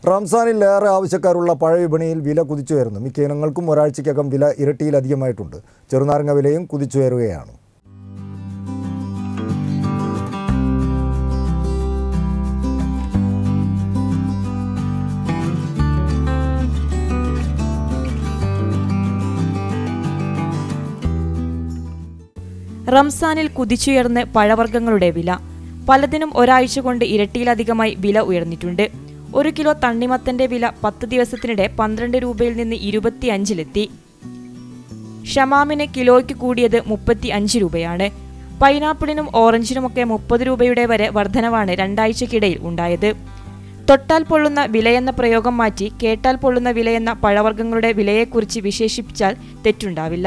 റംസാനിൽ ഏറെ ആവശ്യക്കാരുള്ള പഴ വിപണിയിൽ വില കുതിച്ചുയരുന്നു മിക്ക ഇനങ്ങൾക്കും ഒരാഴ്ചയ്ക്കകം വില ഇരട്ടിയിലധികമായിട്ടുണ്ട് ചെറുനാരങ്ങ വിലയും കുതിച്ചുയരുകയാണ് റംസാനിൽ കുതിച്ചുയർന്ന് പഴവർഗ്ഗങ്ങളുടെ വില പലതിനും ഒരാഴ്ച കൊണ്ട് ഇരട്ടിയിലധികമായി വില ഉയർന്നിട്ടുണ്ട് ഒരു കിലോ തണ്ണിമത്തന്റെ വില പത്ത് ദിവസത്തിനിടെ പന്ത്രണ്ട് രൂപയിൽ നിന്ന് ഇരുപത്തി അഞ്ചിലെത്തി ഷമാമിന് കിലോയ്ക്ക് കൂടിയത് മുപ്പത്തി അഞ്ച് രൂപയാണ് പൈനാപ്പിളിനും ഓറഞ്ചിനുമൊക്കെ മുപ്പത് രൂപയുടെ വരെ വർധനവാണ് രണ്ടാഴ്ചക്കിടയിൽ ഉണ്ടായത് തൊട്ടാൽ പൊള്ളുന്ന വിലയെന്ന പ്രയോഗം മാറ്റി കേട്ടാൽ പൊള്ളുന്ന വിലയെന്ന പഴവർഗ്ഗങ്ങളുടെ വിലയെക്കുറിച്ച് വിശേഷിപ്പിച്ചാൽ തെറ്റുണ്ടാവില്ല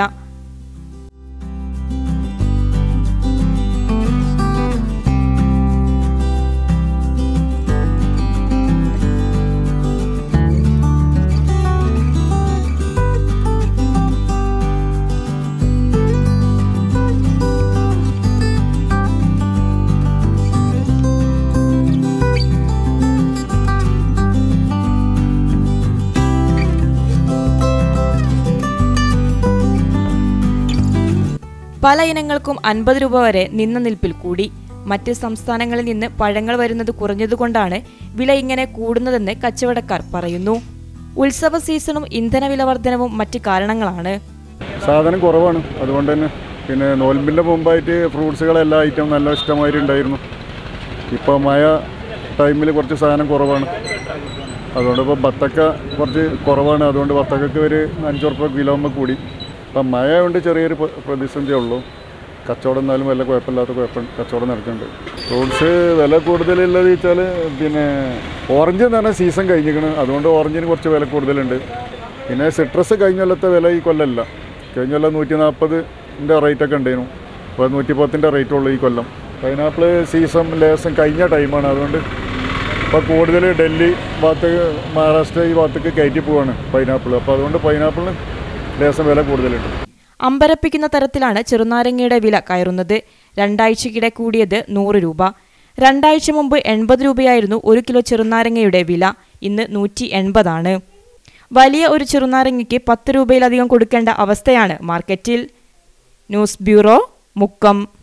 പല ഇനങ്ങൾക്കും അൻപത് രൂപ വരെ നിന്ന നിൽപ്പിൽ കൂടി മറ്റ് സംസ്ഥാനങ്ങളിൽ നിന്ന് പഴങ്ങൾ വരുന്നത് കുറഞ്ഞതുകൊണ്ടാണ് വില ഇങ്ങനെ കൂടുന്നതെന്ന് കച്ചവടക്കാർ പറയുന്നു ഉത്സവ സീസണും ഇന്ധനവില വർധനവും മറ്റ് കാരണങ്ങളാണ് സാധനം കുറവാണ് അതുകൊണ്ട് തന്നെ പിന്നെ നോൽമ്പിൻ്റെ മുമ്പായിട്ട് ഫ്രൂട്ട്സുകളെല്ലാ ഐറ്റം നല്ല ഇഷ്ടമായിട്ട് ഉണ്ടായിരുന്നു ഇപ്പോൾ മഴ ടൈമിൽ കുറച്ച് സാധനം കുറവാണ് അതുകൊണ്ട് ഇപ്പോൾ ബത്തക്ക കുറച്ച് കുറവാണ് അതുകൊണ്ട് ബത്തക്കക്ക് ഒരു അഞ്ചുറപ്പ് കിലോമ്മ കൂടി അപ്പം മഴ കൊണ്ട് ചെറിയൊരു പ്ര- പ്രതിസന്ധിയേ ഉള്ളൂ കച്ചവടം എന്നാലും വല്ല കുഴപ്പമില്ലാത്ത കുഴപ്പം കച്ചവടം നടക്കുന്നുണ്ട് ഫ്രൂട്ട്സ് വില കൂടുതലുള്ളത് വെച്ചാൽ പിന്നെ ഓറഞ്ച് എന്ന് പറഞ്ഞാൽ സീസൺ കഴിഞ്ഞിരിക്കണം അതുകൊണ്ട് ഓറഞ്ചിന് കുറച്ച് വില കൂടുതലുണ്ട് പിന്നെ സിട്രസ് കഴിഞ്ഞ കൊല്ലത്തെ വില ഈ കൊല്ലമല്ല കഴിഞ്ഞ കൊല്ലം നൂറ്റി നാൽപ്പതിൻ്റെ റേറ്റൊക്കെ ഉണ്ടായിരുന്നു ഇപ്പോൾ നൂറ്റി പത്തിൻ്റെ റേറ്റ് ഉള്ളൂ ഈ കൊല്ലം പൈനാപ്പിൾ സീസൺ ലേസം കഴിഞ്ഞ ടൈമാണ് അതുകൊണ്ട് ഇപ്പോൾ കൂടുതൽ ഡൽഹി ഭാഗത്ത് മഹാരാഷ്ട്ര ഈ ഭാഗത്തേക്ക് കയറ്റി പോവാണ് പൈനാപ്പിൾ അപ്പോൾ അതുകൊണ്ട് പൈനാപ്പിളിന് ലേസം വില കൂടുതലുണ്ട് അമ്പരപ്പിക്കുന്ന തരത്തിലാണ് ചെറുനാരങ്ങയുടെ വില കയറുന്നത് രണ്ടാഴ്ചക്കിടെ കൂടിയത് നൂറ് രൂപ രണ്ടാഴ്ച മുമ്പ് എൺപത് രൂപയായിരുന്നു ഒരു കിലോ ചെറുനാരങ്ങയുടെ വില ഇന്ന് നൂറ്റി എൺപതാണ് വലിയ ഒരു ചെറുനാരങ്ങയ്ക്ക് പത്ത് രൂപയിലധികം കൊടുക്കേണ്ട അവസ്ഥയാണ് മാർക്കറ്റിൽ ന്യൂസ് ബ്യൂറോ മുക്കം